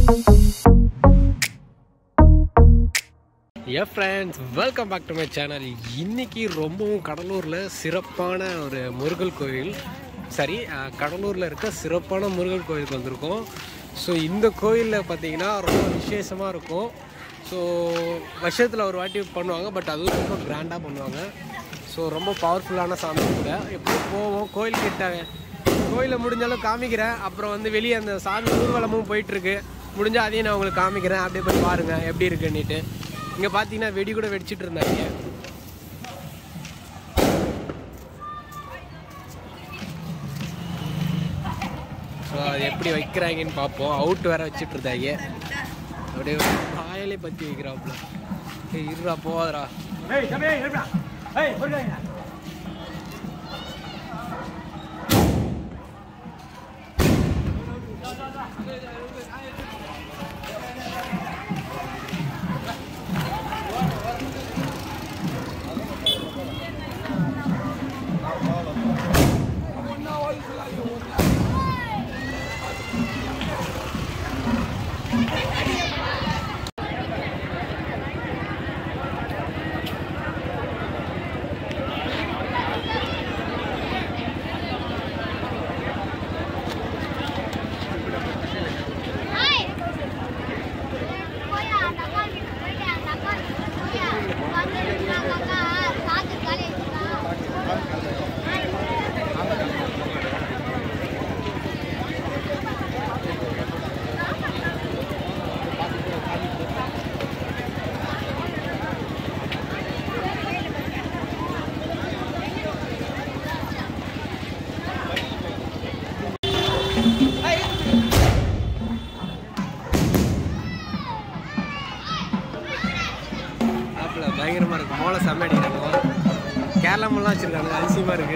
A friends welcome back to my channel இன்னைக்கு ரொம்பவும் கடலூரில் சிறப்பான ஒரு முருகல் கோயில் சரி அஹ், கடலூரில் இருக்க சிறப்பான முருகல் கோயிலுக்கு வந்திருக்கோம் ஸோ இந்த கோயிலில் பார்த்தீங்கன்னா ரொம்ப விசேஷமாக இருக்கும் ஸோ வருஷத்தில் ஒரு வாட்டி பண்ணுவாங்க பட் அதுவும் ரொம்ப கிராண்டாக பண்ணுவாங்க ஸோ ரொம்ப பவர்ஃபுல்லான சாமி கூட எப்படி போவோம் கோயில் கிட்ட கோயிலை முடிஞ்சாலும் காமிக்கிறேன் அப்புறம் வந்து வெளியே அந்த சாமி ஊர்வலமும் போயிட்டுருக்கு முடிஞ்சால் அதையும் நான் உங்களுக்கு காமிக்கிறேன் அப்படியே போய் பாருங்கள் எப்படி இருக்குன்னுட்டு இங்கே பார்த்தீங்கன்னா வெடி கூட வெடிச்சிட்டு இருந்தாங்க ஸோ அது எப்படி வைக்கிறாங்கன்னு பார்ப்போம் அவுட் வேற வச்சுட்டு இருந்தாங்க அப்படியே காயலே பற்றி வைக்கிறாப்புல ஏய் இருடா போகாதடா ஆப்பில் பயங்கரமாக இருக்கு மோளை செம்ம அடிக்கிறாங்க கேரளா மூலம் வச்சுருக்காங்க அதிசயமாக இருக்கு